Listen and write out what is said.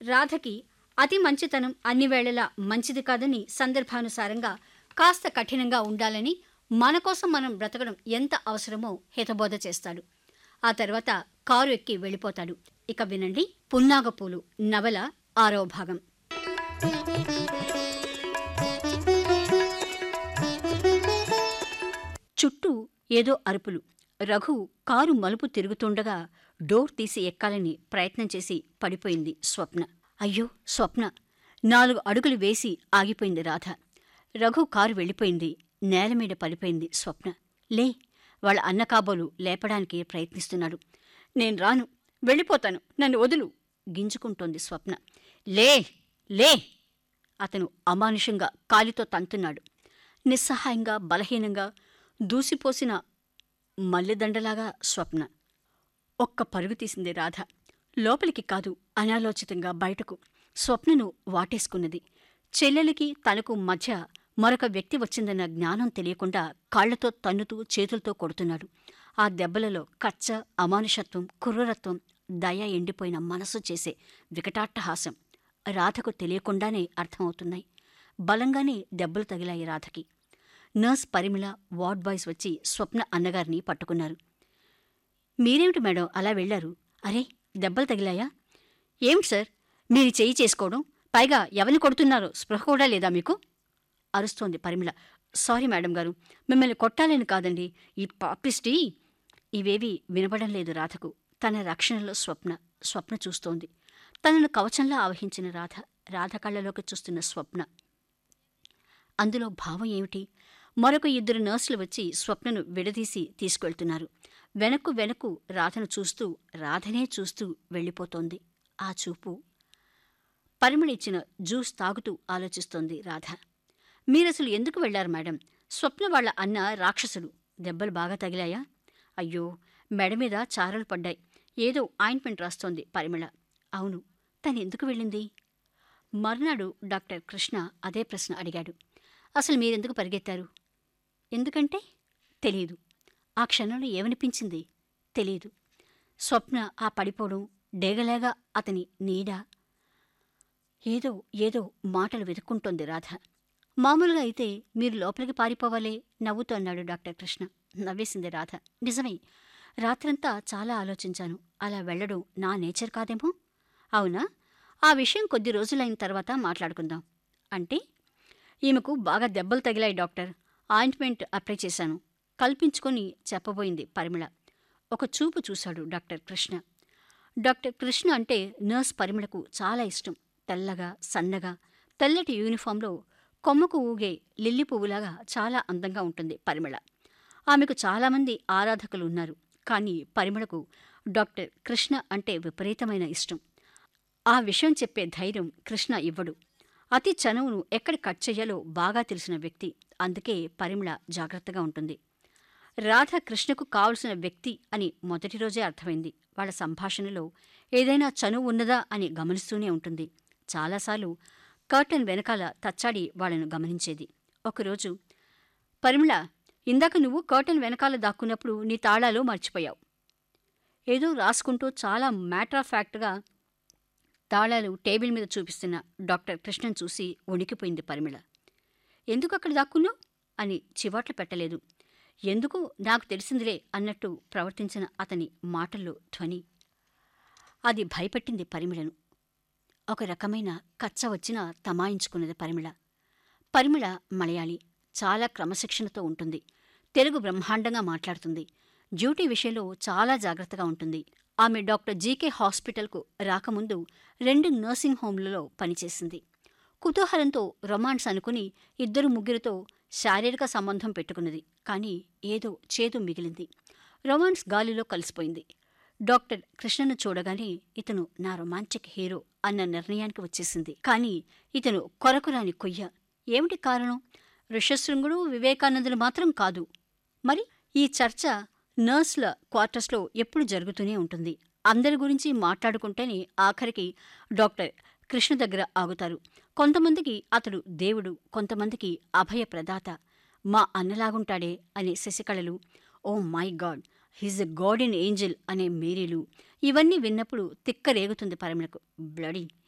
రాధకి అతి మంచితనం అన్ని వేళలా మంచిది కాదని సందర్భానుసారంగా కాస్త కఠినంగా ఉండాలని మన కోసం మనం బ్రతకడం ఎంత అవసరమో హితబోధ చేస్తాడు ఆ తర్వాత కారు ఎక్కి వెళ్ళిపోతాడు ఇక వినండి పున్నాగపూలు నవల ఆరవ భాగం చుట్టూ ఏదో అరుపులు రఘు కారు మలుపు తిరుగుతుండగా డోర్ తీసి ఎక్కాలని ప్రయత్నం చేసి పడిపోయింది స్వప్న అయ్యో స్వప్న నాలుగు అడుగులు వేసి ఆగిపోయింది రాధ రఘు కారు వెళ్ళిపోయింది నేల మీద పడిపోయింది స్వప్న లే వాళ్ళ అన్న కాబోలు లేపడానికి ప్రయత్నిస్తున్నాడు నేను రాను వెళ్ళిపోతాను నన్ను వదులు గింజుకుంటోంది స్వప్న లే లే అతను అమానుషంగా కాలితో తంతున్నాడు నిస్సహాయంగా బలహీనంగా దూసిపోసిన మల్లెదండలాగా స్వప్న ఒక్క పరుగు తీసింది రాధ లోపలికి కాదు అనాలోచితంగా బయటకు స్వప్నను వాటేసుకున్నది చెల్లెలికి తనకు మధ్య మరొక వ్యక్తి వచ్చిందన్న జ్ఞానం తెలియకుండా కాళ్లతో తన్నుతూ చేతులతో కొడుతున్నాడు ఆ దెబ్బలలో కచ్చ అమానుషత్వం కుర్రరత్వం దయ ఎండిపోయిన మనసు చేసే వికటాట్టహాసం రాధకు తెలియకుండానే అర్థమవుతున్నాయి బలంగానే దెబ్బలు తగిలాయి రాధకి నర్స్ పరిమిళ వార్డ్ బాయ్స్ వచ్చి స్వప్న అన్నగారిని పట్టుకున్నారు మీరేమిటి మేడం అలా వెళ్లారు అరే దెబ్బలు తగిలాయా ఏమిటి సార్ మీరు చెయ్యి చేసుకోవడం పైగా ఎవరిని కొడుతున్నారో స్పృహ కూడా లేదా మీకు అరుస్తోంది పరిమిళ సారీ మేడం గారు మిమ్మల్ని కొట్టాలని కాదండి ఈ పాపిస్టి ఇవేవి వినపడం లేదు రాధకు తన రక్షణలో స్వప్న స్వప్న చూస్తోంది తనను కవచంలా ఆవహించిన రాధ రాధ కళ్ళలోకి చూస్తున్న స్వప్న అందులో భావం ఏమిటి మరొక ఇద్దరు నర్సులు వచ్చి స్వప్నను విడదీసి తీసుకెళ్తున్నారు వెనక్కు వెనక్కు రాధను చూస్తూ రాధనే చూస్తూ వెళ్ళిపోతోంది ఆ చూపు పరిమళిచ్చిన జ్యూస్ తాగుతూ ఆలోచిస్తోంది రాధ మీరసలు ఎందుకు వెళ్లారు మేడం స్వప్న వాళ్ళ అన్న రాక్షసుడు దెబ్బలు బాగా తగిలాయా అయ్యో మెడ మీద చారలు పడ్డాయి ఏదో ఆయింట్మెంట్ రాస్తోంది పరిమళ అవును తను ఎందుకు వెళ్ళింది మర్నాడు డాక్టర్ కృష్ణ అదే ప్రశ్న అడిగాడు అసలు మీరెందుకు పరిగెత్తారు ఎందుకంటే తెలియదు ఆ క్షణంలో ఏమనిపించింది తెలియదు స్వప్న ఆ పడిపోవడం డేగలేగా అతని నీడ ఏదో ఏదో మాటలు వెతుక్కుంటోంది రాధ మామూలుగా అయితే మీరు లోపలికి పారిపోవాలే నవ్వుతూ అన్నాడు డాక్టర్ కృష్ణ నవ్వేసింది రాధ నిజమే రాత్రంతా చాలా ఆలోచించాను అలా వెళ్ళడం నా నేచర్ కాదేమో అవునా ఆ విషయం కొద్ది రోజులైన తర్వాత మాట్లాడుకుందాం అంటే ఈమెకు బాగా దెబ్బలు తగిలాయి డాక్టర్ ఆయింట్మెంట్ అప్లై చేశాను కల్పించుకొని చెప్పబోయింది పరిమళ ఒక చూపు చూశాడు డాక్టర్ కృష్ణ డాక్టర్ కృష్ణ అంటే నర్స్ పరిమళకు చాలా ఇష్టం తెల్లగా సన్నగా తెల్లటి యూనిఫాంలో కొమ్మకు ఊగే లిల్లీ పువ్వులాగా చాలా అందంగా ఉంటుంది పరిమళ ఆమెకు చాలామంది ఆరాధకులు ఉన్నారు కానీ పరిమళకు డాక్టర్ కృష్ణ అంటే విపరీతమైన ఇష్టం ఆ విషయం చెప్పే ధైర్యం కృష్ణ ఇవ్వడు అతి చనువును ఎక్కడ కట్ చెయ్యాలో బాగా తెలిసిన వ్యక్తి అందుకే పరిమళ జాగ్రత్తగా ఉంటుంది రాధ కృష్ణకు కావలసిన వ్యక్తి అని మొదటి రోజే అర్థమైంది వాళ్ళ సంభాషణలో ఏదైనా చనువు ఉన్నదా అని గమనిస్తూనే ఉంటుంది చాలాసార్లు కర్టన్ వెనకాల తచ్చాడి వాళ్ళను గమనించేది ఒకరోజు పరిమళ ఇందాక నువ్వు కర్టన్ వెనకాల దాక్కున్నప్పుడు నీ తాళాలు మర్చిపోయావు ఏదో రాసుకుంటూ చాలా మ్యాటర్ ఆఫ్ ఫ్యాక్ట్గా తాళాలు టేబుల్ మీద చూపిస్తున్న డాక్టర్ కృష్ణన్ చూసి వణికిపోయింది పరిమళ ఎందుకు అక్కడ దాక్కున్నావు అని చివాట్లు పెట్టలేదు ఎందుకు నాకు తెలిసిందిలే అన్నట్టు ప్రవర్తించిన అతని మాటల్లో ధ్వని అది భయపెట్టింది పరిమళను ఒక రకమైన కచ్చ వచ్చిన తమాయించుకున్నది పరిమళ పరిమళ మలయాళి చాలా క్రమశిక్షణతో ఉంటుంది తెలుగు బ్రహ్మాండంగా మాట్లాడుతుంది డ్యూటీ విషయంలో చాలా జాగ్రత్తగా ఉంటుంది ఆమె డాక్టర్ జీకే హాస్పిటల్కు రాకముందు రెండు నర్సింగ్ హోంలలో పనిచేసింది కుతూహలంతో రొమాన్స్ అనుకుని ఇద్దరు ముగ్గురితో శారీరక సంబంధం పెట్టుకున్నది కానీ ఏదో చేదు మిగిలింది రొమాన్స్ గాలిలో కలిసిపోయింది డాక్టర్ కృష్ణను చూడగానే ఇతను నా రొమాంటిక్ హీరో అన్న నిర్ణయానికి వచ్చేసింది కానీ ఇతను కొరకురాని కొయ్య ఏమిటి కారణం ఋషశృంగుడు వివేకానందులు మాత్రం కాదు మరి ఈ చర్చ నర్సుల క్వార్టర్స్లో ఎప్పుడు జరుగుతూనే ఉంటుంది అందరి గురించి మాట్లాడుకుంటేనే ఆఖరికి డాక్టర్ కృష్ణ దగ్గర ఆగుతారు కొంతమందికి అతడు దేవుడు కొంతమందికి అభయ ప్రదాత మా అన్నలాగుంటాడే అనే శశికళలు oh my god he's a god in angel అనే మేరీలు ఇవన్నీ విన్నప్పుడు తిక్క రేగుతుంది పరిమళకు బ్లడీ